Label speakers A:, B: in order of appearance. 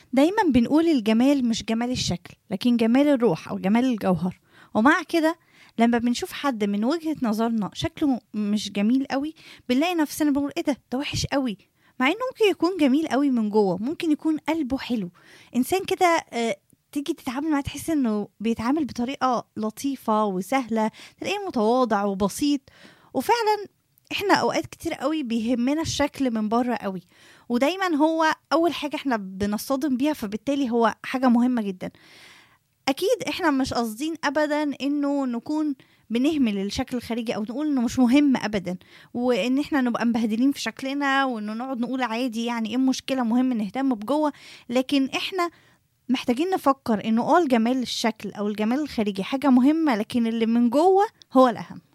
A: دايما بنقول الجمال مش جمال الشكل لكن جمال الروح او جمال الجوهر ومع كده لما بنشوف حد من وجهة نظرنا شكله مش جميل قوي بنلاقي نفسنا بنقول ايه ده ده وحش قوي مع انه ممكن يكون جميل قوي من جوه ممكن يكون قلبه حلو انسان كده آه، تيجي تتعامل معاه تحس انه بيتعامل بطريقه لطيفه وسهله تلاقيه متواضع وبسيط وفعلا احنا اوقات كتير قوي بيهمنا الشكل من بره قوي ودايما هو اول حاجه احنا بنصطدم بيها فبالتالي هو حاجه مهمه جدا اكيد احنا مش قاصدين ابدا انه نكون بنهمل الشكل الخارجي او نقول انه مش مهم ابدا وان احنا نبقى مبهدلين في شكلنا وانه نقعد نقول عادي يعني ايه المشكله مهم نهتم بجوه لكن احنا محتاجين نفكر انه اه الجمال الشكل او الجمال الخارجي حاجه مهمه لكن اللي من جوه هو الاهم